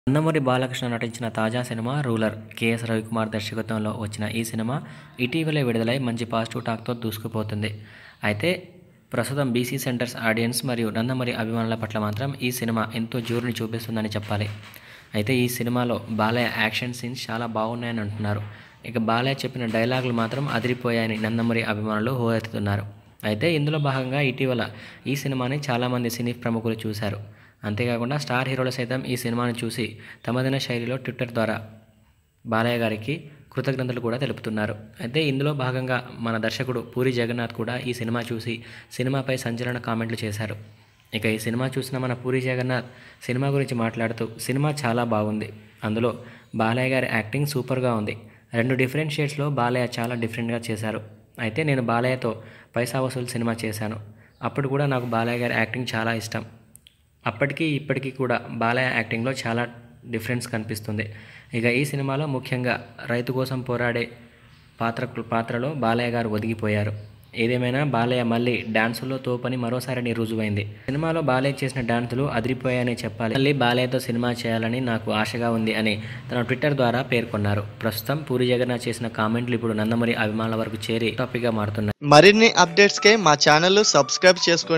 నందమూరి బాలకృష్ణ నటించిన తాజా cinema ruler K S Ravikumar దర్శకత్వంలో వచ్చిన ఈ సినిమా ఇటీవలే విడుదలై మంచి పాజిటివ్ టాక్తో దూసుకుపోతుంది అయితే ప్రస్తుతం బీసీ సెంటర్స్ ఆడియన్స్ మరియు నందమూరి అభిమానుల పట్ల మాత్రం ఈ సినిమా ఎంతో జోరుని చూపిస్తుందని చెప్పాలి అయితే ఈ సినిమాలో బాలయ్య యాక్షన్ సీన్స్ చాలా బాగున్నాయని అంటున్నారు ఇక బాలయ్య చెప్పిన డైలాగులు మాత్రం అదిరిపోయాయని నందమూరి అభిమానులు హోరెత్తుతున్నారు అయితే ఇందులో భాగంగా ఇటీవల ఈ సినిమాని చాలామంది సినీ ప్రముఖులు చూశారు అంతేకాకుండా స్టార్ హీరోలు సైతం ఈ సినిమాని చూసి తమదైన శైలిలో ట్విట్టర్ ద్వారా బాలయ్య గారికి కృతజ్ఞతలు కూడా తెలుపుతున్నారు అయితే ఇందులో భాగంగా మన దర్శకుడు పూరి జగన్నాథ్ కూడా ఈ సినిమా చూసి సినిమాపై సంచలన కామెంట్లు చేశారు ఇక ఈ సినిమా చూసిన మన పూరి జగన్నాథ్ సినిమా గురించి మాట్లాడుతూ సినిమా చాలా బాగుంది అందులో బాలయ్య గారి యాక్టింగ్ సూపర్గా ఉంది రెండు డిఫరెంట్ షేడ్స్లో బాలయ్య చాలా డిఫరెంట్గా చేశారు అయితే నేను బాలయ్యతో పైసా వసూలు సినిమా చేశాను అప్పుడు కూడా నాకు బాలయ్య గారి యాక్టింగ్ చాలా ఇష్టం అప్పటికి ఇప్పటికీ కూడా బాలయ్య యాక్టింగ్లో చాలా డిఫరెన్స్ కనిపిస్తుంది ఇక ఈ సినిమాలో ముఖ్యంగా రైతు కోసం పోరాడే పాత్ర పాత్రలో బాలయ్య గారు ఒదిగిపోయారు ఏదేమైనా బాలయ్య మళ్ళీ డాన్సుల్లో తోపని మరోసారి రుజువైంది సినిమాలో బాలయ్య చేసిన డాన్సులు అదిరిపోయాయని చెప్పాలి మళ్ళీ బాలయ్యతో సినిమా చేయాలని నాకు ఆశగా ఉంది అని తన ట్విట్టర్ ద్వారా పేర్కొన్నారు ప్రస్తుతం పూరి జగన్నాథ్ చేసిన కామెంట్లు ఇప్పుడు నందమూరి అభిమానుల వరకు చేరి టాపిక్గా మారుతున్నాయి మరిన్ని అప్డేట్స్కే మా ఛానల్ సబ్స్క్రైబ్ చేసుకోండి